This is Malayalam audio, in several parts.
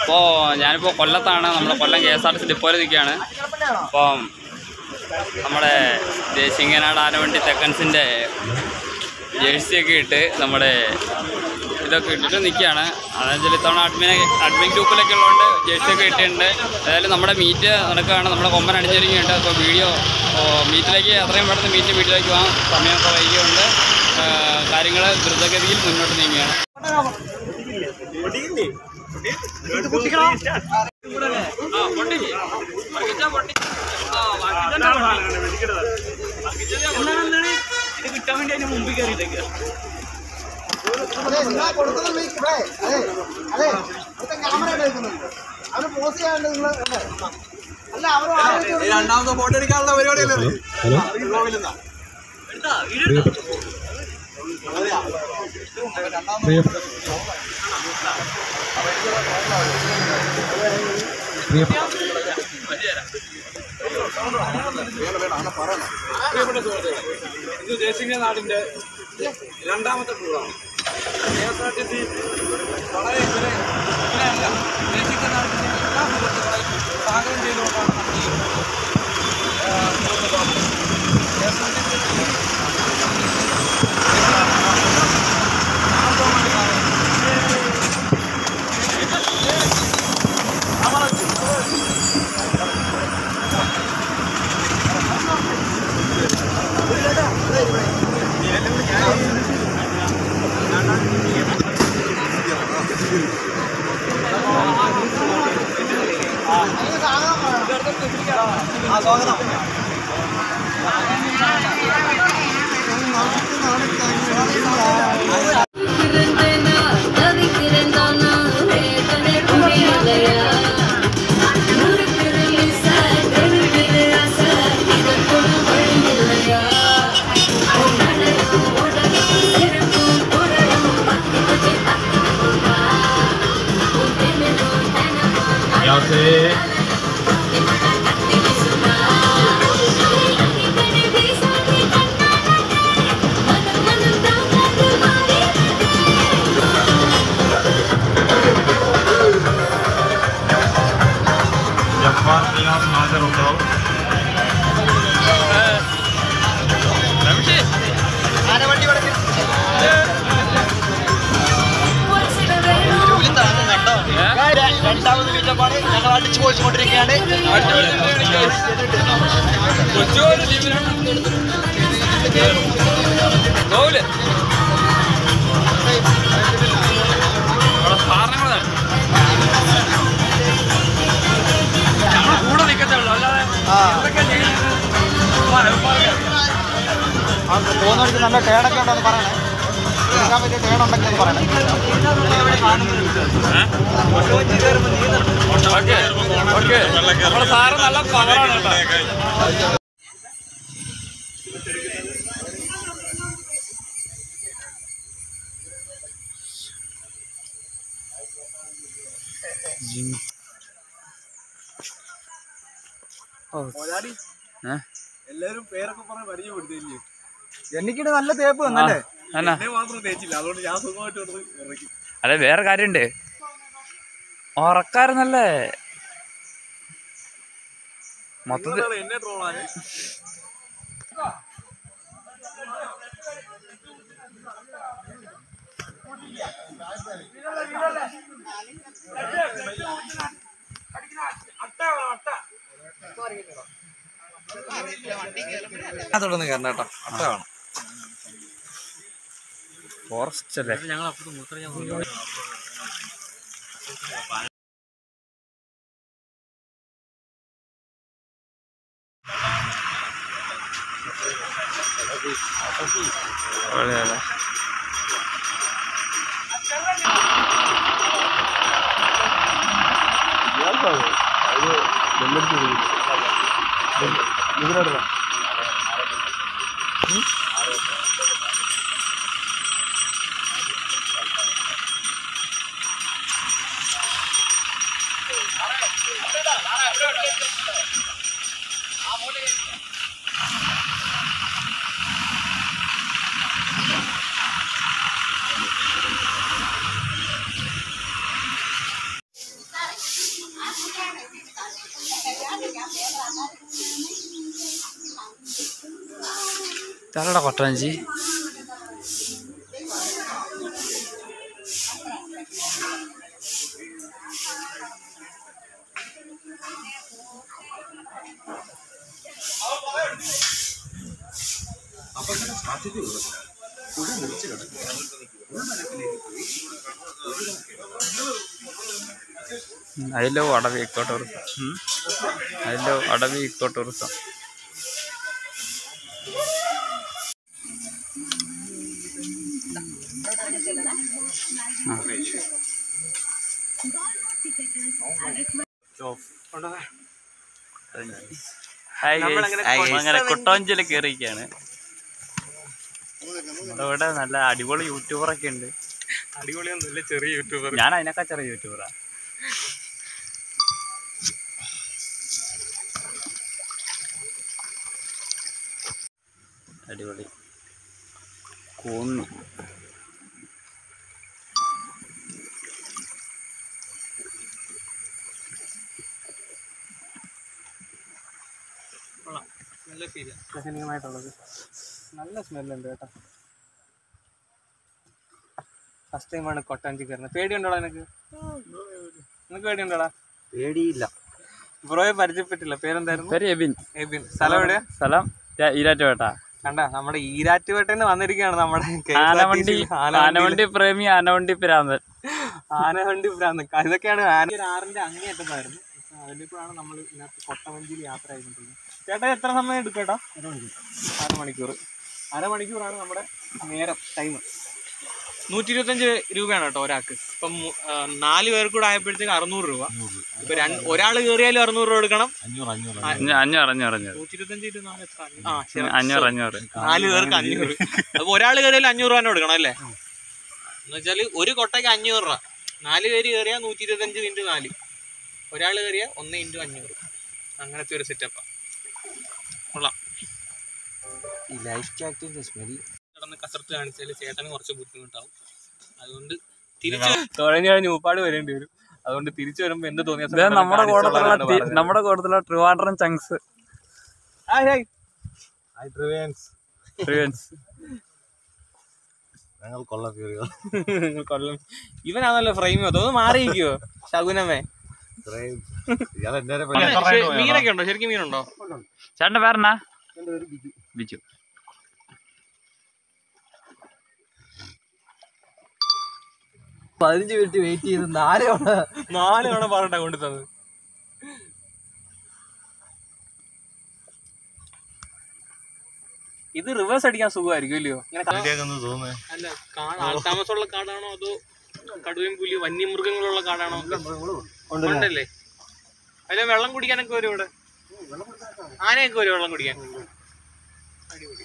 അപ്പോൾ ഞാനിപ്പോൾ കൊല്ലത്താണ് നമ്മുടെ Kollam K S R T C ഡിപ്പോയിൽ നിൽക്കുകയാണ് അപ്പോൾ നമ്മുടെ ദേശിങ്ങനാട് ആനവണ്ടി തെക്കൻസിൻ്റെ ജേഴ്സിയൊക്കെ ഇട്ട് നമ്മുടെ ഇതൊക്കെ ഇട്ടിട്ട് നിൽക്കുകയാണ് അതെന്ന് വെച്ചാൽ ഇത്തവണ അഡ്മിനെ അഡ്മിൻ ഗ്രൂപ്പിലൊക്കെ ഉള്ളതുകൊണ്ട് ജേഴ്സിയൊക്കെ ഇട്ടിട്ടുണ്ട് ഏതായാലും നമ്മുടെ മീറ്റ് നടക്കുകയാണ് നമ്മുടെ കൊമ്പൻ അടിച്ചിരിക്കുന്നുണ്ട് അപ്പോൾ വീഡിയോ മീറ്റിലേക്ക് എത്രയും പെട്ടെന്ന് മീറ്റ് വീട്ടിലേക്ക് പോകാം സമയമൊക്കെ വൈകിയുണ്ട് കാര്യങ്ങൾ ദ്രുതഗതിയിൽ മുന്നോട്ട് നീങ്ങുകയാണ് ആ, പൊട്ടി. വർഗിച്ചാ പൊട്ടി. ആ, വർഗിച്ചാ പൊട്ടി. അതെ നിങ്ങൾ കൊടുക്കുന്നുണ്ട് ഇവിടെ അതെ അതെ ഇവിടുത്തെ ക്യാമറ എടുക്കുന്നുണ്ട് അവര് പോസ് ചെയ്യാണ്ട് നിങ്ങൾ അല്ലേ അല്ല അവർ ആലോചിച്ച് രണ്ടാമത്തെ ഫോട്ടോ എടുക്കാനുള്ള പരിപാടിയല്ലേ പ്രിയപ്പെട്ട സുഹൃത്തുക്കളെ ഇത് ദേശീയ നാടിന്റെ രണ്ടാമത്തെ ടൂറാണ് K S R T C വളരെ ഇവരെ ഇങ്ങനെയല്ല ദേശീയ നാടിന്റെ എല്ലാ സുഹൃത്തുക്കളെയും സ്വാഗതം ചെയ്തുകൊണ്ടാണ് നമ്മൾ ഈ ആ, ടൂറിന് പോകുന്നത് K S R T C பிறந்தேனா, தவிக்கிறேன்தானா, வேதனை புரியலையா? முறுக்கிற இசை, தெருக்கிற ஆசை, இதற்கொரு வழி இல்லையா? உன் நடனம், உடலும், சிரிப்பும், குரலும், பத்தி பத்தி தத்தி போனா. உன் திமிரும், தினமும், தத்தி வீசுனா. அடிக்கடி வீசாதே கண்ணாலே, மனம் மனம் தாங்காது மாறி ജപ്പാൻ നിയാസ് ഹാജർ ഉണ്ടാവും രമേശേ, ഒരു വേണോ ഏ? രണ്ടാമത് വീട്ടപ്പാട് ഞങ്ങൾ അടിച്ചു പോയിക്കൊണ്ടിരിക്കുകയാണ് കൊച്ചുപോലെ ലീവിലാണ്. ഗോകുല്. അവിടെ സാധനങ്ങളാണ്. നമ്മള് കൂടെ നിൽക്കത്തേ ഉള്ളൂ അല്ലാതെ എന്തൊക്കെ ചെയ്യുന്നത് പോകുന്നവർക്ക് നല്ല ടേണൊക്കെ ഉണ്ടെന്ന് പറയണേ എടുക്കാൻ പറ്റിയ ടേണുണ്ടെങ്കിൽ ഒന്ന് പറയണേ ഓക്കെ ഓക്കെ നമ്മുടെ സാറ് നല്ല പവറാണ് കേട്ടോ ഏ? എല്ലാരും പേരൊക്കെ പറഞ്ഞ് പരിചയപ്പെടുത്തില്ലേ എനിക്കിട്ട് നല്ല തേപ്പ് തന്നല്ലേ എന്നാ എന്നെ മാത്രം തേച്ചില്ല അതുകൊണ്ട് ഞാൻ സുഖമായിട്ട് കൊടുത്ത് ഇറക്കി അല്ല വേറെ കാര്യണ്ട് ഉറക്കാരുന്നല്ലേ മൊത്തത്തിൽ നിങ്ങളാണ് എന്നെ ട്രോളാന് തുടർന്ന് കയറണം കേട്ടോ അട്ട വേണം ഫോറസ്റ്റ് അല്ലേ അതെ ഇതാണോടാ കൊട്ടാഞ്ചി അതിലോ അടവി ഇക്കോ ടൂറിസം അതിലോ Adavi eco tourism hi guys. അങ്ങനെ കുട്ടവഞ്ചിയിൽ കയറിയിരിക്കുകയാണ് നമ്മുടെ ഇവിടെ നല്ല അടിപൊളി യൂട്യൂബറൊക്കെ ഉണ്ട് അടിപൊളിയൊന്നുമില്ല ചെറിയ യൂട്യൂബർ ഞാൻ അതിനൊക്കെ ചെറിയ യൂട്യൂബറാ അടിപൊളി കോന്നു നല്ല ഫീല് രസനീയമായിട്ടുള്ളത് നല്ല സ്മെല്ലുണ്ട് കേട്ടോ ഫസ്റ്റ് ടൈമാണ് കൊട്ടാഞ്ചി കയറുന്നത് പേടിയുണ്ടോടാ നിനക്ക് നിനക്ക് പേടിയുണ്ടോടാ പേടിയില്ല ബ്രോയെ പരിചയപ്പെട്ടില്ല പേരെന്തായിരുന്നു പേര് എബിൻ എബിൻ സ്ഥലം എവിടെയാ സ്ഥലം ര- ഈരാറ്റുപേട്ട കണ്ട നമ്മുടെ ഈരാറ്റുപേട്ടന്ന് വന്നിരിക്കുകയാണ് നമ്മുടെ KSRTC ആനവണ്ടി യിൽ. ആനവണ്ടിയില്. ആനവണ്ടി പ്രേമി ആനവണ്ടി പ്രാന്തൻ ആനവണ്ടി ഭ്രാന്ത് ഇതൊക്കെയാണ് ആന ഒരു ആറിന്റെ അങ്ങേയറ്റത്തായിരുന്നു അതിലിപ്പോഴാണ് നമ്മൾ ഇതിനകത്ത് കൊട്ടവഞ്ചിയിൽ യാത്ര ചെയ്തിട്ടുള്ളത് ചേട്ടാ എത്ര സമയം എടുക്കും ചേട്ടാ അരമണിക്കൂർ അരമണിക്കൂറാണ് നമ്മുടെ നേരം ടൈം നൂറ്റി ഇരുപത്തഞ്ച് രൂപയാണ് കേട്ടോ ഒരാൾക്ക് ഇപ്പം മു- ആ, നാല് പേർക്ക് കൂടെ ആയപ്പോഴത്തേക്ക് അറുന്നൂറ് രൂപ ഇപ്പൊ രണ്ട് ഒരാൾ കയറിയാലും അറുന്നൂറ് രൂപ എടുക്കണം അഞ്ഞൂറ് അഞ്ഞൂറ് അഞ്ഞൂറ് നൂറ്റി ഇരുപത്തഞ്ച് ഇരുപത്തി നാല് എത്ര ആ ശരി അഞ്ഞൂറ് അഞ്ഞൂറ് നാല് പേർക്ക് അഞ്ഞൂറ് അപ്പൊ ഒരാൾ കയറിയാൽ അഞ്ഞൂറ് രൂപ കൊടുക്കണം അല്ലേ എന്ന് വെച്ചാല് ഒരു കൊട്ടയ്ക്ക് അഞ്ഞൂറ് രൂപ നാല് പേര് കയറിയാൽ നൂറ്റി ഇരുപത്തഞ്ച് ഇൻറ്റു നാല് ഒരാൾ കയറിയാൽ ഒന്ന് ഇൻറ്റു അഞ്ഞൂറ് അങ്ങനത്തെ ഒരു സെറ്റപ്പാ കൊള്ളാം ഈ ലൈഫ് ജാക്കറ്റിന്റെ സ്മെൽ കിടന്ന് കസർത്ത് കാണിച്ചാൽ ചേട്ടന് കുറച്ച് ബുദ്ധിമുട്ടാവും അതുകൊണ്ട് തിരിച്ചു തുഴഞ്ഞു കഴിഞ്ഞ് ഉപ്പാട് വരേണ്ടി വരും അതുകൊണ്ട് തിരിച്ചു വരുമ്പോ എന്ത് തോന്നിയ ഇത് നമ്മുടെ കൂട്ടത്തിലുള്ള തി- നമ്മുടെ കൂട്ടത്തിലുള്ള ട്രിവാൻഡ്രം ചങ്സ് ട്രിവൻസ് ഞങ്ങൾ കൊള്ള കയറിയോ കൊല്ലം ഇവനാണല്ലോ ഫ്രെയിം തോന്നുന്നു മാറിയിരിക്കുവോ ശകുനമേ ഇയാൾ എന്നെ ശരി, മീനൊക്കെ ഉണ്ടോ ശരിക്കും മീനുണ്ടോ ചേട്ടൻ്റെ പേരെന്നാ ബിജു പതിനഞ്ച് മിനിറ്റ് വെയിറ്റ് ചെയ്ത് നാല് തവണ നാല് തവണ പറഞ്ഞിട്ടാ കൊണ്ടു തന്നത് ഇത് റിവേഴ്സ് അടിക്കാൻ സുഖമായിരിക്കും ഇല്ലയോ ഇങ്ങനെ കാ- അല്ല കാ- ആൾതാമസമുള്ള കാടാണോ അതോ കടുവയും പുലി വന്യമൃഗങ്ങളുള്ള കാടാണോ ഉണ്ടല്ലേ അതിൽ വെള്ളം കുടിക്കാനൊക്കെ വരും ഇവിടെ ആനയൊക്കെ വരും വെള്ളം കുടിക്കാൻ അടിപൊളി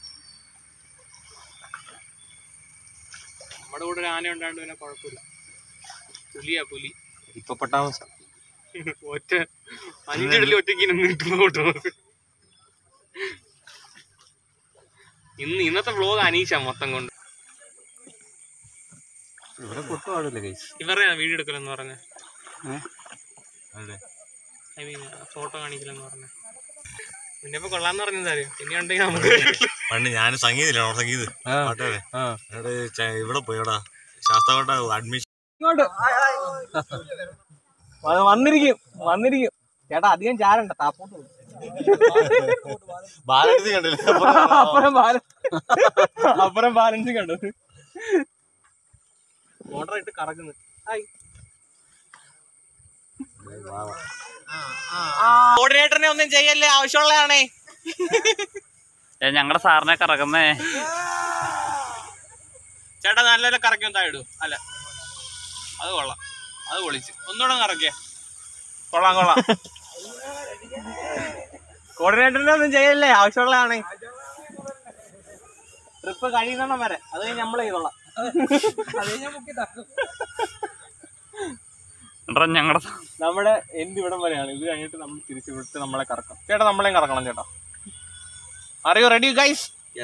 നമ്മുടെ കൂടെ ഒരു ആന ഉണ്ടാണ്ട് പിന്നെ കുഴപ്പമില്ല പുലിയാ പുലി ഇപ്പൊ പട്ടാമസ ഒറ്റ അഞ്ചിടലി ഒറ്റയ്ക്ക് കിട്ടുമ്പോട്ടോ ഇന്ന് ഇന്നത്തെ വ്ലോഗ് അനീഷ മൊത്തം കൊണ്ട് ഇവിടെ പൊട്ടുപാടില്ല കൈസ് ഇവരുടെ വീഡിയോ എടുക്കലെന്ന് പറഞ്ഞ ഐ മീൻ ഫോട്ടോ കാണിക്കലെന്ന് പറഞ്ഞ പിന്നെ ഇപ്പൊ കൊള്ളാന്ന് പറഞ്ഞത് അറിയോ പിന്നെ ഉണ്ടെങ്കിൽ നമുക്ക് പണ്ട് ഞാൻ സംഗീതമില്ല സംഗീത് പാട്ടേ ഇവിടെ പോയടാ ശാസ്താവട്ട അഡ്മിഷൻ ഇങ്ങോട്ട് വ- വന്നിരിക്കും വന്നിരിക്കും ചേട്ടാ അധികം ചാരണ്ട താപ്പോട്ട് പോ. ബാലൻസ് കണ്ടില്ല അപ്പുറം ബാലൻസ് അപ്പുറം ബാലൻസ് കണ്ടു മോട്ടർ ഇട്ട് കറക്കുന്നു ഹായ് കോർഡിനേറ്ററിനെ ഒന്നും ചെയ്യല്ലേ ആവശ്യമുള്ളതാണേ ഞങ്ങളുടെ സാറിനെ കറക്കുന്നേ ചേട്ടാ നല്ലപോലെ കറക്കി ഒന്ന് ഇടൂ അല്ല അത് കൊള്ളാം അത് പൊളിച്ച് ഒന്നുകൂടെ കറക്കിയ കൊള്ളാം കൊള്ളാം കോർഡിനേറ്ററിനെ ഒന്നും ചെയ്യല്ലേ ആവശ്യമുള്ളതാണേ ട്രിപ്പ് കഴിയുന്നിടം വരെ അത് കഴിഞ്ഞ് നമ്മൾ ചെയ്തോളാം എടാ ഞങ്ങളുടെ നമ്മുടെ എന്ത് ഇവിടം വരെയാണ് ഇത് കഴിഞ്ഞിട്ട് നമ്മൾ തിരിച്ചു വിട്ട് നമ്മളെ കറക്കാം ചേട്ടാ നമ്മളെയും കറക്കണം ചേട്ടാ അറിയോ റെഡി ഗൈസ്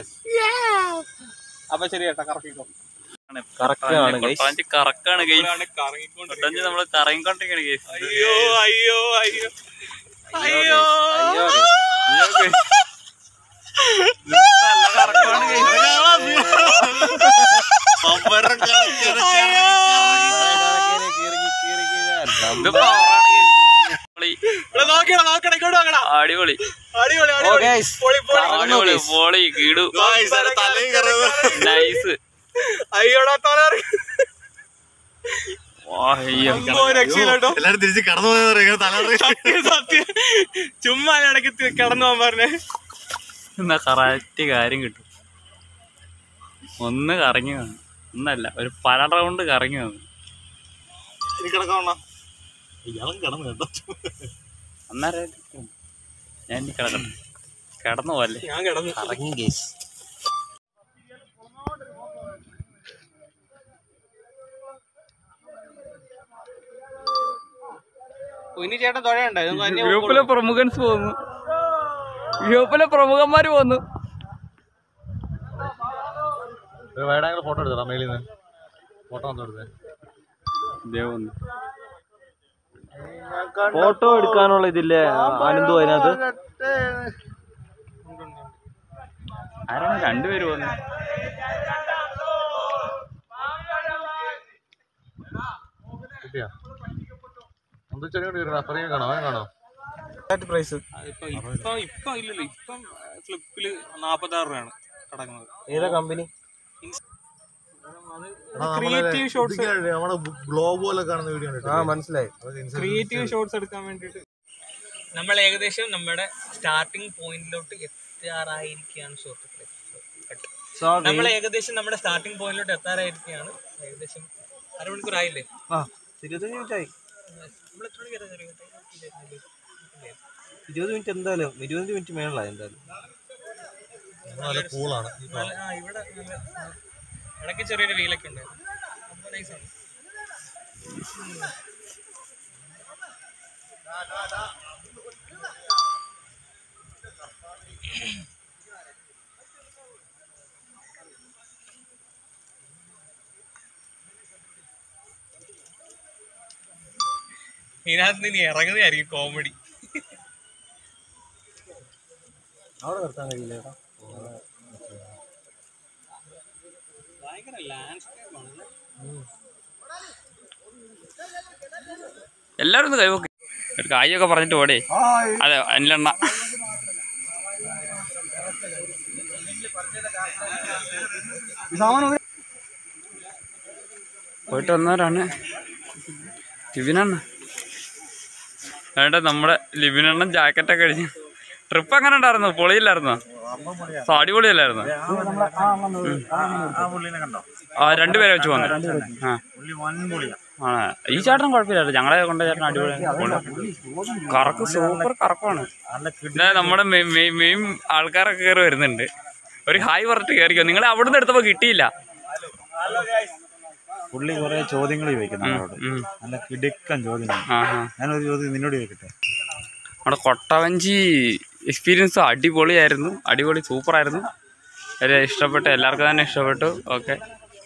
അപ്പൊ ശരി ചേട്ടാ കറക്കിക്കോ കറക്റ്റാണ് guys. കൊട്ടാഞ്ചി കറക്കാണ് ഗൈസ് കറങ്ങിക്കൊണ്ട് കൊട്ടാഞ്ചി നമ്മള് കറങ്ങിക്കൊണ്ടിരിക്കണ് ഗൈസ് അയ്യോ അയ്യോ അയ്യോ അയ്യോ പമ്പരം കറക്കി ഇത് പവറാണ് guys. പൊളി. ഇവിടെ നോക്കിയടാ നോക്കടാ ഇങ്ങോട്ട് നോക്കടാ അടിപൊളി അടിപൊളി അടിപൊളി പൊളി പൊളി അടിപൊളി പൊളി കിടു തലയും കറങ്ങുന്നത് നൈസ് അയ്യോടാ തല അയ്യോ രക്ഷയില്ലോ എല്ലാരും തിരിച്ച് കടന്നു പോയെന്ന് തല സത്യം സത്യം ചുമ്മാ ഇടയ്ക്ക് തി- കടന്നു പോകാൻ പറഞ്ഞേ എന്നാ കറക്റ്റ് കാര്യം കിട്ടും ഒന്ന് കറങ്ങി വന്നു ഒന്നല്ല ഒരു പല റൗണ്ട് കറങ്ങി വന്നു ഇനി കിടക്കാവണ ഇയാളും കിടന്നു കേട്ടോ അന്നേരം ഞാൻ ഇനി കിടക്കണം കിടന്നു പോലെ ഞാൻ കിടന്നു കറങ്ങി കേസ് ഇനി ചേട്ടൻ തുഴയുണ്ടായിരുന്നു ഗ്രൂപ്പിലെ പ്രമുഖൻസ് പോന്നു ഗ്രൂപ്പിലെ പ്രമുഖന്മാര് പോന്നു ഒരു വൈഡാങ്കിൾ ഫോട്ടോ എടുത്തടാ മേളിൽ നിന്ന് ഫോട്ടോ വന്നു എടുത്തേ ഇതേ വന്നു ഫോട്ടോ എടുക്കാനുള്ള ഇതില്ലേ അനന്തു അതിനകത്ത് ആരാണ് രണ്ടുപേര് പോന്നു കിട്ടിയാ എന്താ ചെറിയ റഫറിയും കാണോ അവൻ കാണോ പ്രൈസ് ഇപ്പൊ ഇപ്പൊ ഇപ്പൊ ഇല്ലല്ലോ ഇപ്പം ഫ്ലിപ്പില് നാപ്പത്തി ആറ് രൂപയാണ് കിടക്കുന്നത് ഏതാ കമ്പനി ക്രിയേറ്റീവ് ഷോട്ട്സ് നമ്മുടെ ഗ്ലോബ് പോലെ കാണുന്ന വീഡിയോ ആ മനസ്സിലായി ക്രിയേറ്റീവ് ഷോട്ട്സ് എടുക്കാൻ വേണ്ടിയിട്ട് നമ്മൾ ഏകദേശം നമ്മുടെ സ്റ്റാർട്ടിംഗ് പോയിന്റിലോട്ട് എത്താറായിരിക്കുകയാണ് സുഹൃത്തുക്കളെ നമ്മൾ ഏകദേശം നമ്മുടെ സ്റ്റാർട്ടിംഗ് പോയിന്റിലോട്ട് എത്താറായിരിക്കുകയാണ് ഏകദേശം അരമണിക്കൂർ ആയില്ലേ ആ ഇരുപത്തഞ്ച് മിനിറ്റ് ആയി നമ്മൾ എത്ര മണിക്ക് ഇറങ്ങി? ഇരുപത് മിനിറ്റ് എന്തായാലും ഇരുപത് മിനിറ്റ് മേളായി എന്തായാലും നല്ല കൂളാണ് നല്ല- ആ, ഇവിടെ നല്ല ആ, ഇടയ്ക്ക് ചെറിയൊരു വെയിലൊക്കെ ഉണ്ടായിരുന്നു അപ്പോൾ നൈസാണ് ഇതിനകത്ത് നിന്ന് ഇനി ഇറങ്ങുന്നതായിരിക്കും കോമഡി അവിടെ നിർത്താൻ കഴിയില്ല ചേട്ടാ ഭയങ്കര ലാൻഡ്സ്കേപ്പ് ആണ് എല്ലാരും ഒന്ന് കൈവക്ക് ഒരു കായൊക്കെ പറഞ്ഞിട്ട് പോടേ അതെ അനിലെണ്ണ പോയിട്ട് വന്നവരാണ് ലിബിനെണ്ണ വേണ്ട നമ്മുടെ ലിബിനെണ്ണം ജാക്കറ്റൊക്കെ അടിച്ച് ട്രിപ്പ് എങ്ങനെ ഉണ്ടായിരുന്നു പൊളിയില്ലായിരുന്നോ സോ അടിപൊളിയല്ലായിരുന്നു ആ രണ്ടുപേരെ വെച്ച് വന്നു ആ ആ ഈ ചേട്ടൻ കുഴപ്പമില്ലായിരുന്നു ഞങ്ങളെ കൊണ്ട ചേട്ടൻ അടിപൊളി കറക്ക് സൂപ്പർ കറക്കമാണ് പിന്നെ നമ്മുടെ മെയിൻ ആൾക്കാരൊക്കെ കയറി വരുന്നുണ്ട് ഒരു ഹായ് പറഞ്ഞിട്ട് കയറിക്കോ നിങ്ങൾ അവിടുന്ന് എടുത്തപ്പോ കിട്ടിയില്ല പുള്ളി കുറെ ചോദ്യങ്ങൾ ചോദിക്കുന്നു ഉം, നമ്മളോട് ഉം. നല്ല കിടുക്കൻ ചോദ്യങ്ങൾ ആ ആ ഞാനൊരു ചോദ്യം നിന്നോട് ചോദിക്കട്ടെ നമ്മുടെ കൊട്ടവഞ്ചി എക്സ്പീരിയൻസ് അടിപൊളിയായിരുന്നു അടിപൊളി സൂപ്പറായിരുന്നു വളരെ ഇഷ്ടപ്പെട്ടു എല്ലാവർക്കും തന്നെ ഇഷ്ടപ്പെട്ടു ഓക്കെ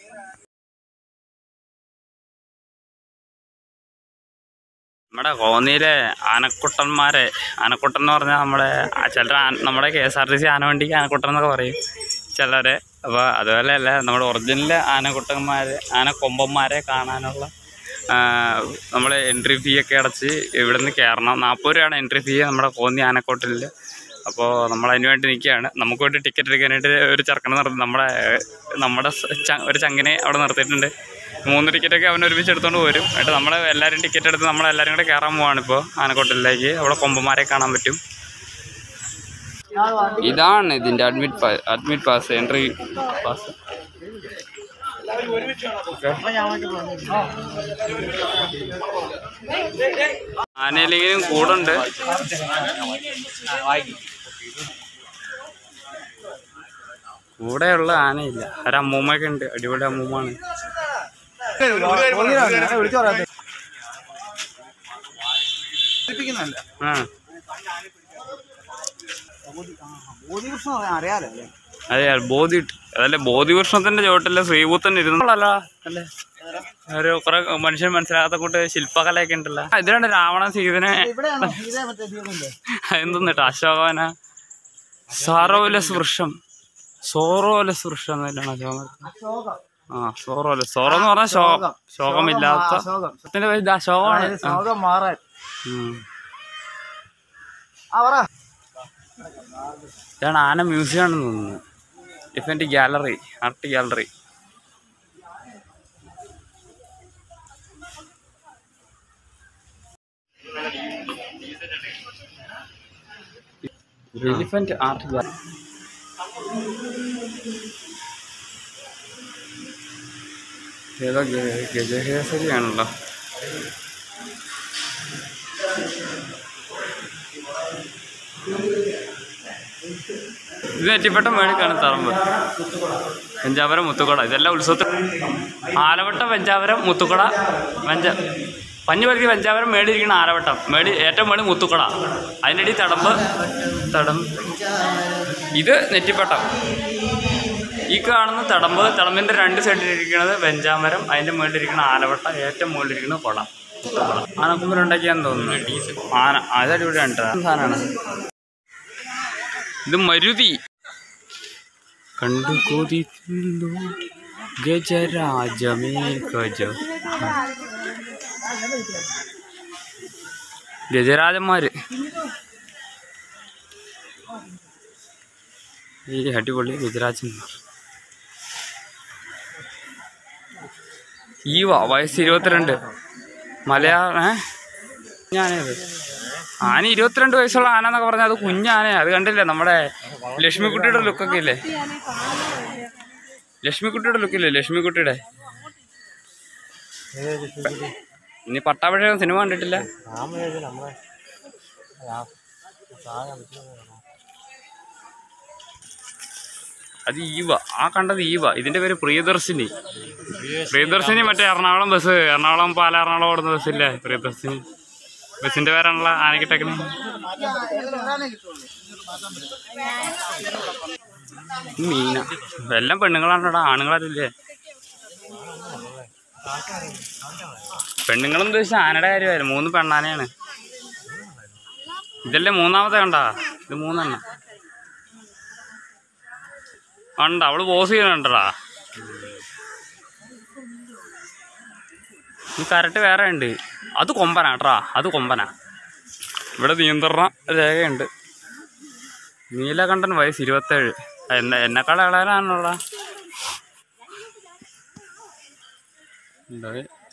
നമ്മുടെ കോന്നിയിലെ ആനക്കുട്ടന്മാരെ ആനക്കുട്ടൻ എന്ന് പറഞ്ഞാൽ നമ്മുടെ ചിലർ നമ്മുടെ K S R T C ആനവണ്ടിക്ക് ആനക്കുട്ടൻ എന്നൊക്കെ പറയും ചിലരെ അപ്പോൾ അതുപോലെ അല്ല നമ്മുടെ ഒറിജിനൽ ആനക്കുട്ടന്മാരെ ആനക്കൊമ്പന്മാരെ കാണാനുള്ള നമ്മൾ എൻട്രി ഫീ ഒക്കെ അടച്ച് ഇവിടെ നിന്ന് കയറണം നാൽപ്പത് രൂപയാണ് എൻട്രി ഫീ നമ്മുടെ കോന്നി ആനക്കോട്ടിൽ അപ്പോൾ നമ്മൾ അതിന് വേണ്ടി നിൽക്കുകയാണ് നമുക്ക് വേണ്ടി ടിക്കറ്റ് എടുക്കാനായിട്ട് ഒരു ചെറുക്കനെ നിർത്തി നമ്മുടെ ഏഹ്, നമ്മുടെ സ- ച- ഒരു ചങ്ങിനെ അവിടെ നിർത്തിയിട്ടുണ്ട് മൂന്ന് ടിക്കറ്റൊക്കെ അവൻ ഒരുമിച്ച് എടുത്തുകൊണ്ട് വരും എന്നിട്ട് നമ്മൾ എല്ലാവരും ടിക്കറ്റ് എടുത്ത് നമ്മളെല്ലാവരും കൂടെ കയറാൻ പോവാണ് ഇപ്പോൾ ആനക്കോട്ടിലേക്ക് അവിടെ കൊമ്പന്മാരെ കാണാൻ പറ്റും ഇതാണ് ഇതിൻ്റെ അഡ്മിറ്റ് പാ അഡ്മിറ്റ് പാസ് എൻട്രി പാസ് ആനയിലെങ്കിലും കൂടുണ്ട് കൂടെയുള്ള ആനയില്ല ഒരു അമ്മൂമ്മയൊക്കെ ഉണ്ട് അടിപൊളി അമ്മൂമ്മയാണ് വിളിച്ചു പറയാം ആ ബോധികൃഷ്ണൻ അറിയാലോ അല്ലേ അതെ ബോധി അതല്ലേ ബോധികൃഷ്ണത്തിന്റെ ചോട്ടിലെ ശ്രീഭൂത്തൻ ഇരുന്നല്ല അല്ലേ ഒരു കുറെ മനുഷ്യൻ മനസ്സിലാകാത്ത കൂട്ട് ശില്പകലയൊക്കെ ഉണ്ടല്ലോ ആ, ഇതിലാണ് രാവണ സീതനെ ഇവിടെയാണോ ഇതേ മറ്റേ ദീപമില്ലേ എന്തൊന്നിട്ട് അശോകവന സാറോലസ് വൃക്ഷം സോറോലസ് വൃക്ഷം എന്നല്ലാണ് ശോകം ശോകം ആ സോറോലസ് സോറോ എന്ന് പറഞ്ഞാൽ ശോകം ശോകമില്ലാത്ത ആ, ശോകം ഇതിന്റെ പേര് ഇതാ ശോകമാണ് അതായത് ശോകം മാറാൻ ഉം. ആ പറ ഇതാണ് ആന മ്യൂസിയം ആണെന്ന് തോന്നുന്നു different gallery art gallery elephant art gallery ഏതോ ഗ- ഗജകേസരിയാണല്ലോ ഇത് നെറ്റിപ്പട്ടം മേടിക്കാണ് തറമ്പ് വെഞ്ചാവരം മുത്തുക്കട ഇതെല്ലാം ഉത്സവത്തിൽ ആലവട്ടം വെഞ്ചാവരം മുത്തുക്കട വെഞ്ച പഞ്ഞുപരുത്തി വെഞ്ചാവരം മേടിയിരിക്കുന്ന ആലവട്ടം മേടി ഏറ്റവും മേടി മുത്തുക്കട അതിൻ്റെ അടി തടമ്പ് തടം ഇത് നെറ്റിപ്പട്ടം ഈ കാണുന്ന തടമ്പ് തടമ്പിൻ്റെ രണ്ട് സൈഡിലിരിക്കുന്നത് വെഞ്ചാമരം അതിൻ്റെ മുകളിലിരിക്കുന്ന ആലവട്ട ഏറ്റവും മുകളിലിരിക്കുന്ന കുള ആനക്കുമ്പലുണ്ടാക്കിയാന്ന് തോന്നുന്നു ആന അതടിപൊളി ഉണ്ട് സാധനമാണ് ഇത് മരുതി കണ്ടു കൊതിക്കുന്നു ഗജരാജമേ ഗജ ഗജരാജന്മാര് ഈ അടിപൊളി ഗജരാജന്മാർ ഈവ വയസ്സ് ഇരുപത്തിരണ്ട് മലയാള ഏ ഞാനേത് ആന ഇരുപത്തിരണ്ട് വയസ്സുള്ള ആന എന്നൊക്കെ പറഞ്ഞാൽ അത് കുഞ്ഞാന അത് കണ്ടില്ലേ നമ്മുടെ ലക്ഷ്മിക്കുട്ടിയുടെ ലുക്കൊക്കെ ഇല്ലേ ലക്ഷ്മിക്കുട്ടിയുടെ ലുക്കില്ലേ ലക്ഷ്മിക്കുട്ടിയുടെ ഇനി പട്ടാഭിഷേകം സിനിമ കണ്ടിട്ടില്ല അത് ഈവ ആ കണ്ടത് ഈവ ഇതിന്റെ പേര് പ്രിയദർശിനി പ്രിയദർശിനി മറ്റേ എറണാകുളം ബസ് എറണാകുളം പാല എറണാകുളം ഓടുന്ന ബസ്സില്ലേ പ്രിയദർശിനി ബസ്സിന്റെ പേരാണല്ലോ ആനക്കിട്ടേക്കണേ ഒരാളെ കിട്ടുള്ളൂ മീന എല്ലാം പെണ്ണുങ്ങളാണോടാ ആണുങ്ങളാരില്ലേ പെണ്ണുങ്ങളെന്ന് ചോദിച്ചാൽ ആനയുടെ കാര്യമായിരുന്നു മൂന്ന് പെണ്ണാനയാണ് ഇതല്ലേ മൂന്നാമത്തെ കണ്ടാ ഇത് മൂന്നെണ്ണം ഉണ്ട് അവള് പോസ് ചെയ്യണുണ്ടടാ ഈ കരട്ട് വേറെ ഉണ്ട് അത് കൊമ്പനാ കേട്ടാ അത് കൊമ്പനാ ഇവിടെ നിയന്ത്രണ രേഖയുണ്ട് നീലകണ്ഠൻ വയസ്സ് ഇരുപത്തേഴ് എന്നെ എന്നെക്കാൾ ഇളയനാണല്ലോടാ എന്താ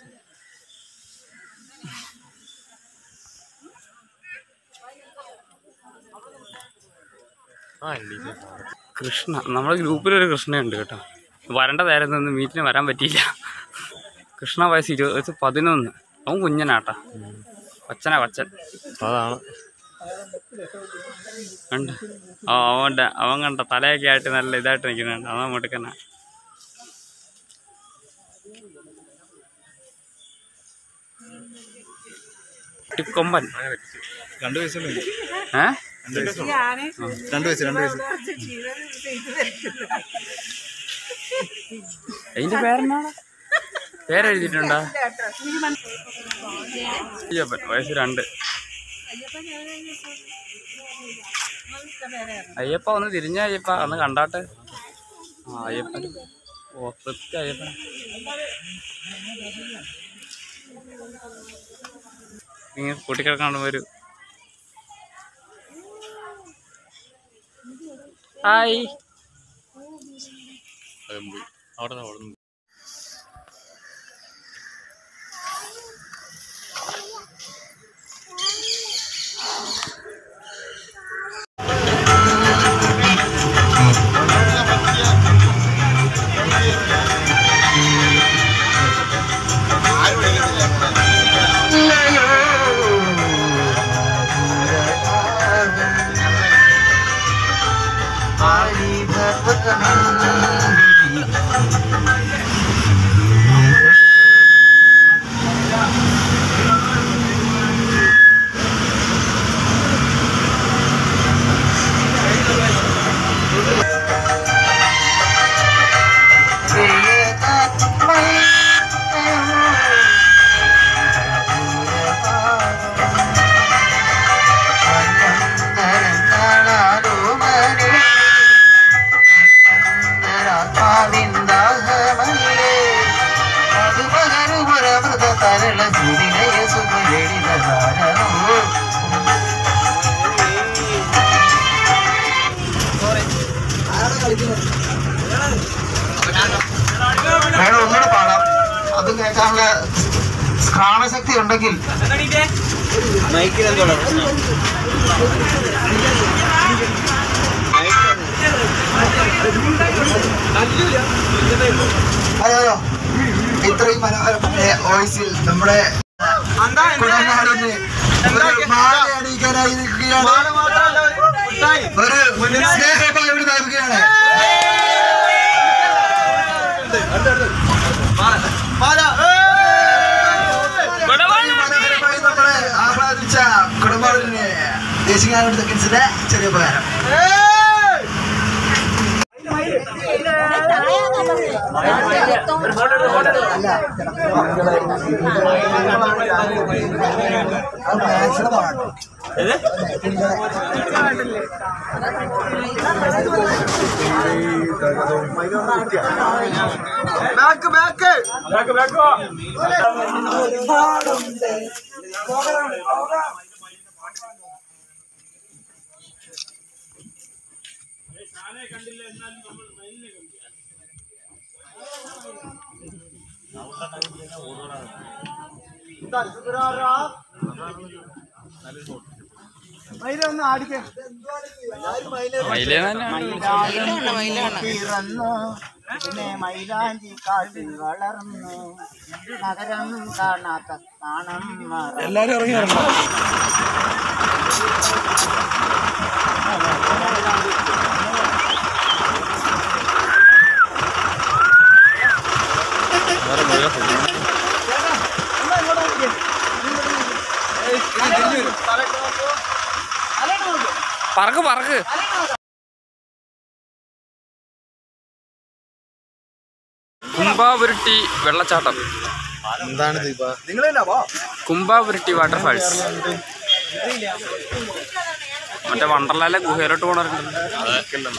കൃഷ്ണ നമ്മുടെ ഗ്രൂപ്പിലൊരു കൃഷ്ണയുണ്ട് കേട്ടോ വരേണ്ടതായിരുന്നു ഇന്ന് മീറ്റിന് വരാൻ പറ്റിയില്ല കൃഷ്ണ വയസ്സ് ഇരുപത് പതിനൊന്ന് അവൻ കുഞ്ഞനാട്ടാ കൊച്ചനാ കൊച്ചൻ അതാണ് ഉണ്ട് ആ അവൻ്റെ അവൻ കണ്ട തലയൊക്കെ ആയിട്ട് നല്ല ഇതായിട്ട് നിൽക്കുന്നുണ്ട് അവൻ മുടുക്കന ടിക്കൊമ്പൻ രണ്ട് വയസ്സല്ലേ ഏ രണ്ട് വയസ്സ് രണ്ട് വയസ്സ് അതിന്റെ പേരെന്നാണ് പേരെഴുതിയിട്ടുണ്ടോ അയ്യപ്പൻ വയസ്സ് രണ്ട് അയ്യപ്പ ഒന്ന് തിരിഞ്ഞ അയ്യപ്പ ഒന്ന് കണ്ടാട്ടെ ആ അയ്യപ്പൻ ഓ കൃത്യ അയ്യപ്പൻ ഇങ്ങനെ കൂട്ടിക്കിടക്കാണ്ട് വരൂ ഹായ് അവിടെ അവിടെ ആയി ഭഗവൻ ಮಂಗಳ ಸೂರಿನಯ ಸುಖ ಹೇಳಿದ ಗಾನವು വേണം ഒന്നുകൂടെ പാടാം അത് കേൾക്കാനുള്ള ഘ്രാണശക്തി ഉണ്ടെങ്കിൽ മൈക്കിൽ എന്തോടാ പ്രശ്നം അയ്യോ അയ്യോ ഇത്രയും മനോഹരമായ വോയിസിൽ നമ്മുടെ കുടനാടിന് ഒരു മാല അണിയിക്കാനായി നിൽക്കുകയാണ് ഒരു സ്നേഹമായി ഇവിടെ നൽകുകയാണ് മനോഹരമായി നമ്മളെ ആഹ്ലാദിച്ച കുടമാടിന് ദേശീയ സെക്കൻഡ്സിന്റെ ചെറിയ ഉപകാരം ബാക്ക് ബാക്ക് ഒന്ന് ആടിക്കേ മയിലേ തന്നെയാണ് പിറന്നു പിന്നെ മൈലാഞ്ചി കാട്ടിൽ വളർന്നു നഗരം കാണാത്ത നാണം മറന്നു. എല്ലാരും ഇറങ്ങി വരണം പറക്ക് പറക്ക് കുംഭാപുരുട്ടി വെള്ളച്ചാട്ടം എന്താണ് ദീപ കുംഭാപുരുട്ടി വാട്ടർഫാൾസ് മറ്റേ വണ്ടർലാലെ ഗുഹയിലോട്ട് പോണവരുണ്ട്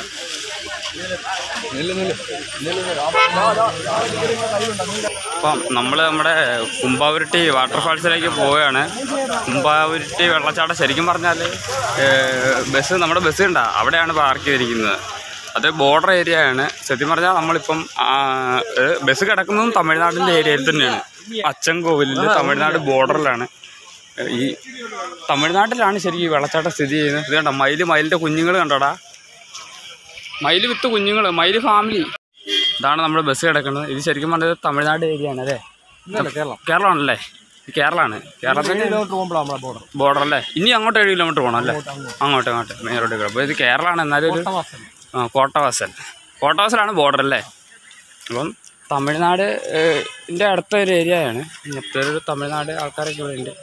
അപ്പം നമ്മൾ നമ്മുടെ കുംഭാപുരുട്ടി വാട്ടർഫാൾസിലേക്ക് പോവുകയാണ് കുംഭാപുരുട്ടി വെള്ളച്ചാട്ടം ശരിക്കും പറഞ്ഞാൽ ബസ് നമ്മുടെ ബസ് ഉണ്ടാ അവിടെയാണ് പാർക്ക് ചെയ്തിരിക്കുന്നത് അത് ബോർഡർ ഏരിയ ആണ് സത്യം പറഞ്ഞാൽ നമ്മളിപ്പം ആ, ഏഹ്, ബസ് കിടക്കുന്നതും തമിഴ്നാടിൻ്റെ ഏരിയയിൽ തന്നെയാണ് അച്ചൻകോവിലിൽ തമിഴ്നാട് ബോർഡറിലാണ് ഈ തമിഴ്നാട്ടിലാണ് ശരിക്കും ഈ വെള്ളച്ചാട്ടം സ്ഥിതി ചെയ്യുന്നത് ഇത് കണ്ടോ മയിൽ മയിലിൻ്റെ കുഞ്ഞുങ്ങൾ കണ്ടോടാ മയിൽ വിത്ത് കുഞ്ഞുങ്ങൾ മയിൽ ഫാമിലി ഇതാണ് നമ്മുടെ ബസ് കിടക്കുന്നത് ഇത് ശരിക്കും പറഞ്ഞത് തമിഴ്നാട് ഏരിയ ആണ് അല്ലേ കേരളം കേരളമാണല്ലേ ഇത് കേരളമാണ് കേരളത്തിൽ ബോർഡർ അല്ലേ ഇനി അങ്ങോട്ട് ഏഴ് കിലോമീറ്റർ പോകണം അല്ലേ അങ്ങോട്ട് അങ്ങോട്ട് മെയിൻ റോഡ് അപ്പോൾ ഇത് കേരളമാണ് എന്നാലും ഒരു ആ കോട്ടവാസൽ കോട്ടവാസലാണ് ബോർഡർ അല്ലേ അപ്പം തമിഴ്നാട് ൻ്റെ അടുത്ത ഒരു ഏരിയയാണ് മൊത്തം ഒരു തമിഴ്നാട് ആൾക്കാരൊക്കെ ഇവിടെ ഉണ്ട്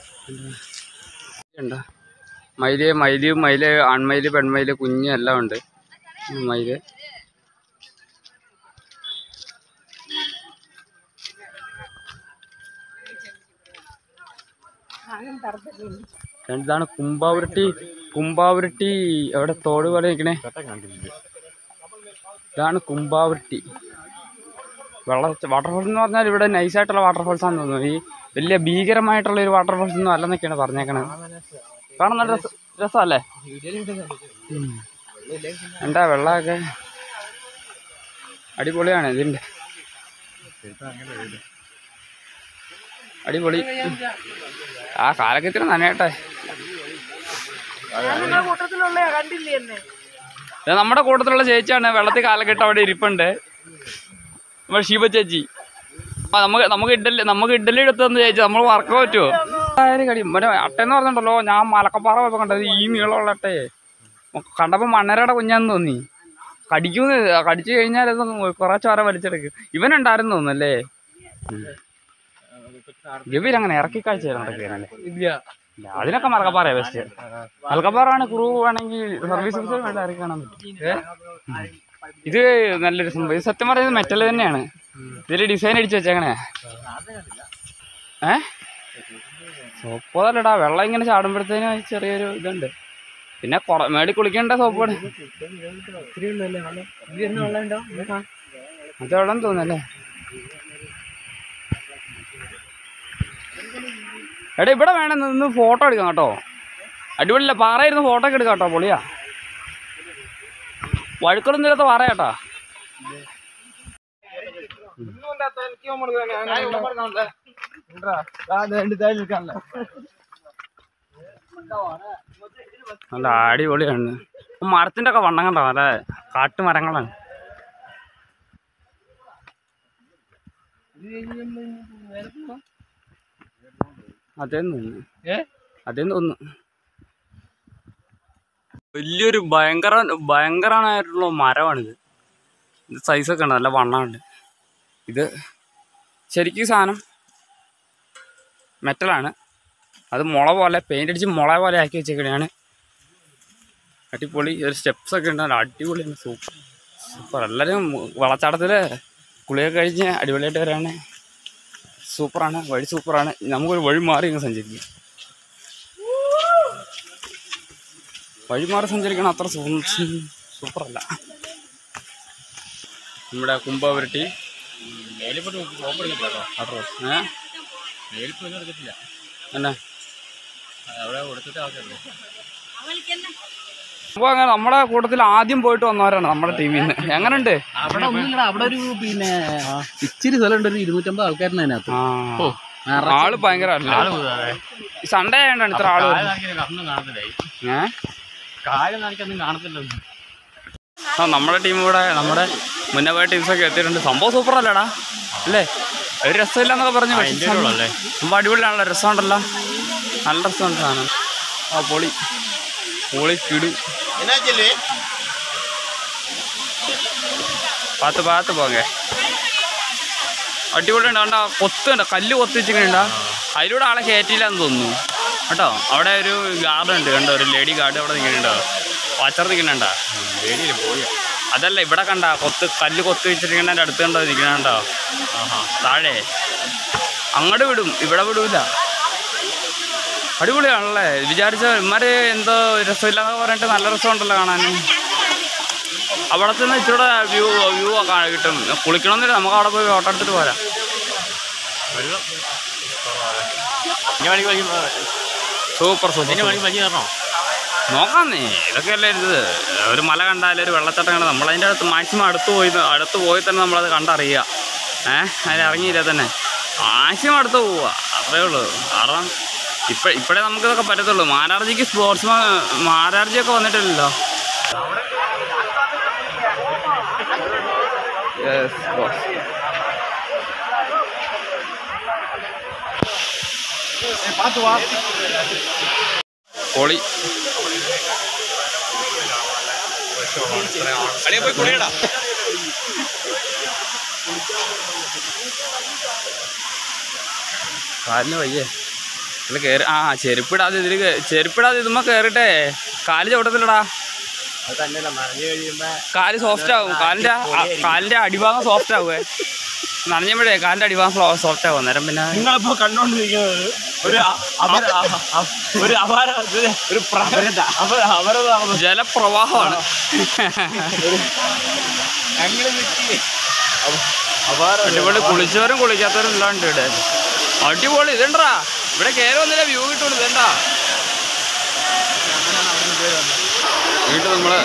ഉണ്ട് മയില് മയില് മയില് ആൺമയില് പെൺമയില് കുഞ്ഞ് എല്ലാം ഉണ്ട് മയില് ഇതാണ് കുമ്പാവുരുട്ടി കുമ്പാവുരുട്ടി അവിടെ തോട് പോലെ നിൽക്കണേ ഇതാണ് കുമ്പാവുരുട്ടി വെള്ള വാട്ടർഫോൾസ് എന്ന് പറഞ്ഞാൽ ഇവിടെ നൈസായിട്ടുള്ള വാട്ടർഫോൾസ് ആണെന്ന് തോന്നുന്നു ഈ വലിയ ഭീകരമായിട്ടുള്ള ഒരു വാട്ടർഫോൾസ് ഒന്നും അല്ലെന്നൊക്കെയാണ് പറഞ്ഞേക്കണത് കാണാൻ നല്ല രസ രസമല്ലേ ഉം. എന്താ വെള്ളമൊക്കെ അടിപൊളിയാണ് ഇതിൻ്റെ അടിപൊളി ആ കാലൊക്കെ ഇത്തിരി നനയട്ടെ ഇത് നമ്മുടെ കൂട്ടത്തിലുള്ള ചേച്ചിയാണ് വെള്ളത്തിൽ കാലക്കെട്ട് അവിടെ ഇരിപ്പുണ്ട് നമ്മുടെ ശിവ ചേച്ചി ആ നമുക്ക് നമുക്ക് ഇഡലി നമുക്ക് ഇഡലി എടുത്ത് തന്ന ചേച്ചി നമ്മൾ മറക്കാൻ പറ്റുമോ ആയാലും കടി മറ്റേ അട്ടയെന്ന് പറഞ്ഞിട്ടുണ്ടല്ലോ ഞാൻ മലക്കപ്പാറ പോയപ്പോൾ കണ്ടത് ഈ നീളമുള്ള അട്ടയെ കണ്ടപ്പോൾ മണ്ണരയുടെ കുഞ്ഞാന്ന് തോന്നി കടിക്കൂന്ന് കടിച്ചു കഴിഞ്ഞാൽ അത് കുറേ ചോര വലിച്ചെടുക്കും ഇവനുണ്ടായിരുന്നു തോന്നുന്നല്ലേ ഗവീരങ്ങനെ ഇറക്കി കാഴ്ച നടക്കുകയാണല്ലേ ഇല്ല അതിനൊക്കെ മലക്കപ്പാറയാ ബെസ്റ്റ് മലക്കപ്പാറാണ് ക്രൂ ആണെങ്കിൽ സർവീസ് ഓഫീസർ വേണ്ട ഇറക്കി കാണാൻ പറ്റും ഉം. ഇത് നല്ലൊരു സംഭവം ഇത് സത്യം പറയുന്നത് മെറ്റൽ തന്നെയാണ് ഇതിൽ ഡിസൈൻ അടിച്ച് വെച്ചേക്കണേ ഏ സോപ്പതല്ലടാ വെള്ളം ഇങ്ങനെ ചാടുമ്പോഴത്തേന് ചെറിയൊരു ഇതുണ്ട് പിന്നെ കുറെ മേടി കുളിക്കേണ്ട സോപ്പാണ് അത് വെള്ളം തോന്നല്ലേ എടാ ഇവിടെ വേണം നിന്ന് ഫോട്ടോ എടുക്കാം കേട്ടോ അടിപൊളിയില്ല പാറയിരുന്ന് ഫോട്ടോ ഒക്കെ എടുക്കാം കേട്ടോ പൊളിയാ വഴുക്കളൊന്നും ഇല്ലാത്ത പാറ കേട്ടാ നല്ല അടിപൊളിയാണ് മരത്തിന്റെ ഒക്കെ വണ്ണം കണ്ടോ നല്ല കാട്ടുമരങ്ങളാണ് അതേന്ന് തോന്നുന്നു അതേന്ന് തോന്നുന്നു വലിയൊരു ഭയങ്കര ഭയങ്കരമായിട്ടുള്ള മരമാണിത് ഇത് സൈസൊക്കെ ഉണ്ട് നല്ല വണ്ണമുണ്ട് ഇത് ശരിക്കും ഈ സാധനം മെറ്റലാണ് അത് മുള പോലെ പെയിൻ്റ് അടിച്ച് മുള പോലെ ആക്കി വെച്ചേക്കണെയാണ് അടിപൊളി ഒരു സ്റ്റെപ്സ് ഒക്കെ ഉണ്ട് നല്ല അടിപൊളിയാണ് സൂപ്പർ സൂപ്പർ എല്ലാവരും വെള്ളച്ചാട്ടത്തിൽ കുളിയൊക്കെ കഴിഞ്ഞ് അടിപൊളിയായിട്ട് വരാണ് സൂപ്പറാണ് വഴി സൂപ്പറാണ് നമുക്കൊരു വഴി മാറി ഇങ്ങ് സഞ്ചരിക്കും വഴി മാറി സഞ്ചരിക്കണം അത്ര സൂ- സൂപ്പറല്ല നമ്മുടെ കുംഭവരട്ടി ഏ എന്നാ അപ്പോൾ അങ്ങനെ നമ്മുടെ കൂട്ടത്തിൽ ആദ്യം പോയിട്ട് വന്നവരാണ് നമ്മുടെ ടീമിൽ നിന്ന് എങ്ങനെയുണ്ട് അവിടെ ഒന്നുമില്ല അവിടെ ഒരു പിന്നെ ഇച്ചിരി സ്ഥലമുണ്ട് ഒരു ഇരുന്നൂറ്റമ്പത് ആൾക്കാരുണ്ട് അതിനകത്ത് ആ ആള് ഭയങ്കര സൺഡേ ആയതുകൊണ്ടാണ് ഇത്ര ആള് വരുന്നത്. ഏ കാര്യം കാണിക്കൊന്നും കാണത്തില്ല ആ നമ്മുടെ ടീം ഇവിടെ നമ്മുടെ മുന്നേ പോയ ടീംസൊക്കെ എത്തിയിട്ടുണ്ട് സംഭവം സൂപ്പർ അല്ലേടാ അല്ലേ ഒരു രസമില്ല എന്നൊക്കെ പറഞ്ഞു പക്ഷേ സംഭവം അടിപൊളിയാണല്ലോ രസമുണ്ടല്ലോ നല്ല രസമുണ്ട് സാധനം ആ പൊളി പൊളി കിടു പാത്ത് പാത്ത് പോകെ അടിപൊളിയുണ്ട് കണ്ടോ കൊത്തുണ്ട് കല്ല് കൊത്തി വെച്ചിട്ടുണ്ടോ അതിലൂടെ ആളെ കയറ്റിയില്ലാന്ന് തോന്നുന്നു കേട്ടോ അവിടെ ഒരു ഗാർഡൻ ഉണ്ട് കണ്ടോ ഒരു ലേഡി ഗാർഡ് അവിടെ നിൽക്കുന്നുണ്ടോ വാച്ചർ നിൽക്കുന്നുണ്ടോ അതല്ല ഇവിടെ കണ്ട കൊത്ത് കല്ല് കൊത്തി വെച്ചിരിക്കുന്നതിൻ്റെ അടുത്ത് കണ്ടോ നിൽക്കണുണ്ടോ ആഹാ താഴെ അങ്ങോട്ട് വിടും ഇവിടെ വിടൂല അടിപൊളിയാണല്ലേ വിചാരിച്ച ഇമാര് എന്തോ രസമില്ലാന്നൊക്കെ പറഞ്ഞിട്ട് നല്ല രസമുണ്ടല്ലോ കാണാൻ അവിടെ ചെന്ന് ഇച്ചിരി വ്യൂ വ്യൂ ഒക്കെ കിട്ടും കുളിക്കണമെന്നില്ല നമുക്ക് അവിടെ പോയി ഫോട്ടോ എടുത്തിട്ട് പോരാം സൂപ്പർ സൂപ്പർ നോക്കാന്നേ ഇതൊക്കെയല്ലേ ഇത് ഒരു മല കണ്ടാലും ഒരു വെള്ളച്ചാട്ടം കണ്ടാൽ നമ്മളതിൻ്റെ അടുത്ത് മാക്സിമം അടുത്ത് പോയി അടുത്ത് പോയി തന്നെ നമ്മളത് കണ്ടറിയുക ഏഹ് അതിൽ ഇറങ്ങിയില്ല തന്നെ മാക്സിമം അടുത്ത് പോവുക അത്രേ ഉള്ളൂ കാരണം ഇപ്പ ഇപ്പോഴേ നമുക്കിതൊക്കെ പറ്റത്തുള്ളൂ മാരാർജിക്ക് സ്പോർട്സ് മാരാർജിയൊക്കെ വന്നിട്ടില്ലല്ലോ യെസ് ബോസ് പൊളി കാലിന് വയ്യേ ഇതിൽ കയറി ആ ചെരുപ്പിടാതെ ഇതിൽ ചെരുപ്പിടാതെ ഇതുമ്മ കയറിട്ടെ കാല് ചവിട്ടത്തില്ലടാ കാല് സോഫ്റ്റ് ആവും കാലിൻ്റെ ആ- കാലിൻ്റെ അടിഭാഗം സോഫ്റ്റ് ആവുമേ നനഞ്ഞപ്പോഴേ കാലിൻ്റെ അടിഭാഗം സോഫ്റ്റ് ആവും അന്നേരം പിന്നെ നിങ്ങളിപ്പോ കണ്ടോണ്ടിരിക്കുന്നത് ഒരു അ- അപര- അ- അ- ഒരു അപാര ഇത് ഒരു പ്രഹരത അപരത ജലപ്രവാഹമാണ് അടിപൊളി കുളിച്ചവരും കുളിക്കാത്തവരും എല്ലാം ഉണ്ട് ഇവിടെ അടിപൊളി ഇതുണ്ടാ ഇവിടെ കയറി വന്നില്ല വ്യൂ കിട്ടുള്ളൂ ഇതെന്താ വീട്ടിൽ നമ്മള്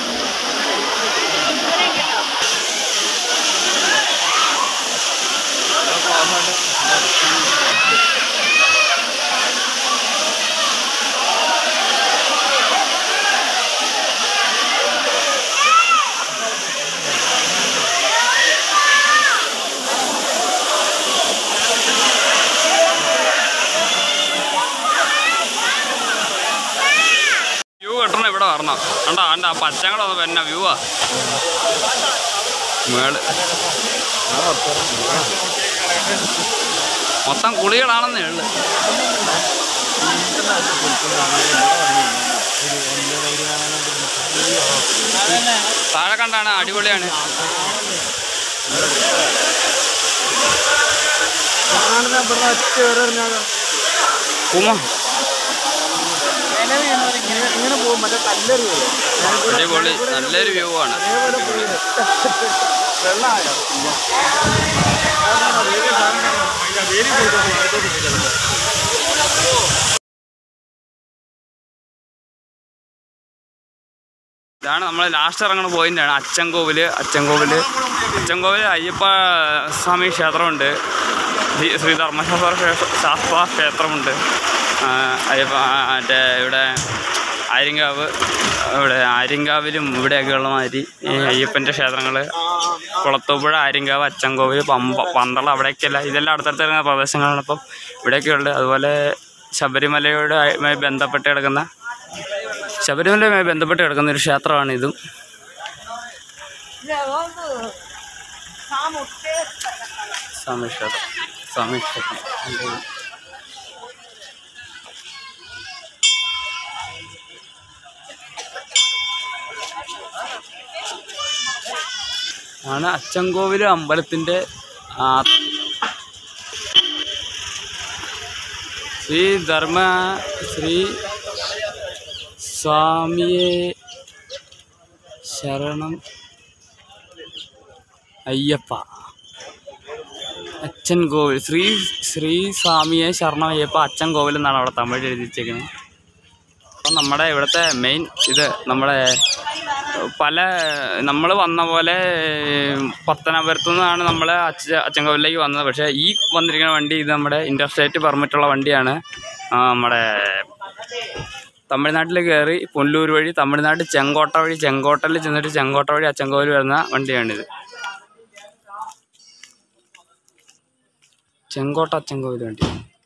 വ്യൂ കിട്ടണം ഇവിടെ വരണം കണ്ടോ കണ്ട ആ പച്ചങ്ങളെ പിന്നെ വ്യൂ ആ മേള് മൊത്തം കുളികളാണെന്നേ ഉള്ളു താഴെ കണ്ടാണ് അടിപൊളിയാണ് കുമ ഇങ്ങനെ പോകും മറ്റേ കല്ലെറി അടിപൊളി നല്ലൊരു വ്യൂ ആണ് വെള്ളമായോ വേരി പോയിട്ട് അടുത്തോട്ട് പോയി ഇതാണ് നമ്മൾ ലാസ്റ്റ് ഇറങ്ങുന്ന പോയിന്റാണ് അച്ചൻകോവില് അച്ചൻകോവില് അച്ചൻകോവില് അയ്യപ്പ സ്വാമി ക്ഷേത്രമുണ്ട് ശ്രീ- ശ്രീ ധർമ്മശാസ്ത്ര ക്ഷേ- ശാസ്ത്ര ക്ഷേത്രമുണ്ട് ആ, അയ്യപ്പ ആ, മറ്റേ ഇവിടെ ആര്യങ്കാവ് ഇവിടെ ആര്യങ്കാവിലും ഇവിടെയൊക്കെ ഉള്ള മാതിരി ഈ അയ്യപ്പൻ്റെ ക്ഷേത്രങ്ങൾ കുളത്തൂപ്പുഴ ആര്യങ്കാവ് അച്ചൻകോവിൽ പമ്പ പന്തളം അവിടെയൊക്കെയല്ല ഇതെല്ലാം അടുത്തടുത്ത് വരുന്ന പ്രദേശങ്ങളാണ് അപ്പം ഇവിടെയൊക്കെയുണ്ട് അതുപോലെ ശബരിമലയോട് ആയി ബന്ധപ്പെട്ട് കിടക്കുന്ന ശബരിമലയുമായി ബന്ധപ്പെട്ട് കിടക്കുന്ന ഒരു ക്ഷേത്രമാണ് ഇതും സ്വാമി ക്ഷേത്രം സ്വാമി ക്ഷേത്രം ആണ് അച്ചൻകോവിൽ അമ്പലത്തിൻ്റെ ആ ശ്രീ ധർമ്മ ശ്രീ സ്വാമിയെ ശരണം അയ്യപ്പ അച്ഛൻ കോവിൽ ശ്രീ ശ്രീ സ്വാമിയെ ശരണം അയ്യപ്പ അച്ഛൻ കോവിൽ എന്നാണ് അവിടെ തമിഴ് എഴുതി വെച്ചേക്കുന്നത് അപ്പം നമ്മുടെ ഇവിടുത്തെ മെയിൻ ഇത് നമ്മുടെ പല നമ്മൾ വന്ന പോലെ പത്തനാപുരത്തു നിന്നാണ് നമ്മൾ അച്ഛ അച്ചൻകോവിലേക്ക് വന്നത് പക്ഷേ ഈ വന്നിരിക്കുന്ന വണ്ടി ഇത് നമ്മുടെ ഇൻ്റർസ്റ്റേറ്റ് പെർമിറ്റുള്ള വണ്ടിയാണ് ആ, നമ്മുടെ തമിഴ്നാട്ടിൽ കയറി പുല്ലൂർ വഴി തമിഴ്നാട് ചെങ്കോട്ട വഴി ചെങ്കോട്ടയിൽ ചെന്നിട്ട് ചെങ്കോട്ട വഴി അച്ചൻകോവിൽ വരുന്ന വണ്ടിയാണിത് ചെങ്കോട്ട അച്ചൻകോവിൽ വണ്ടി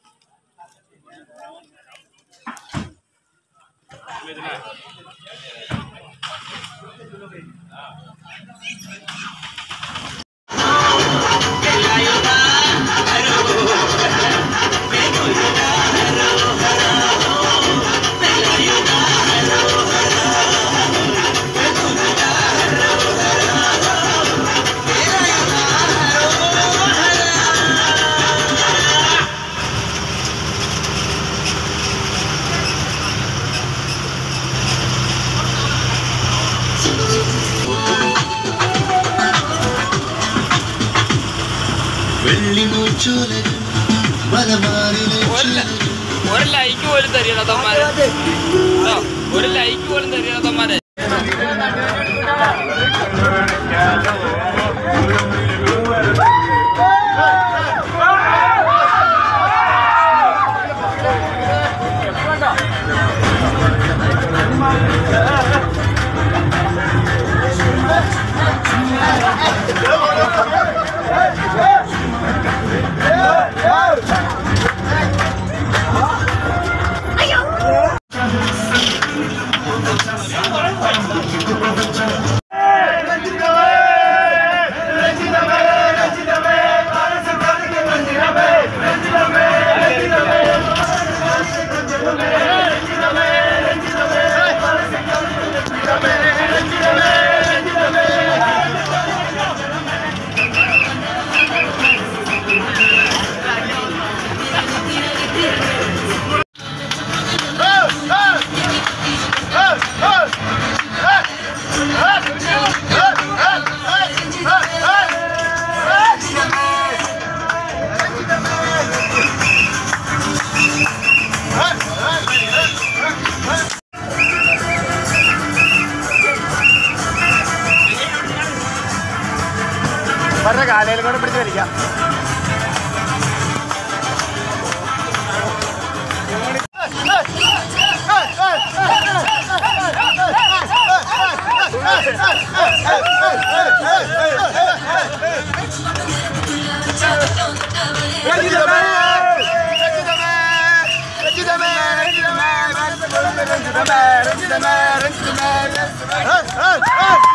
ഒരു ലൈക്ക് പോലും തരികത്തന്മാരെ ഒരു ലൈക്ക് പോലും തരികത്തന്മാരെ കാലയിൽ കൂടെ പിടിച്ച് വലിക്കാം രഞ്ജിതമേ രഞ്ജിതമേ രഞ്ജിതമേ രഞ്ജിതമേ രഞ്ജിതമേ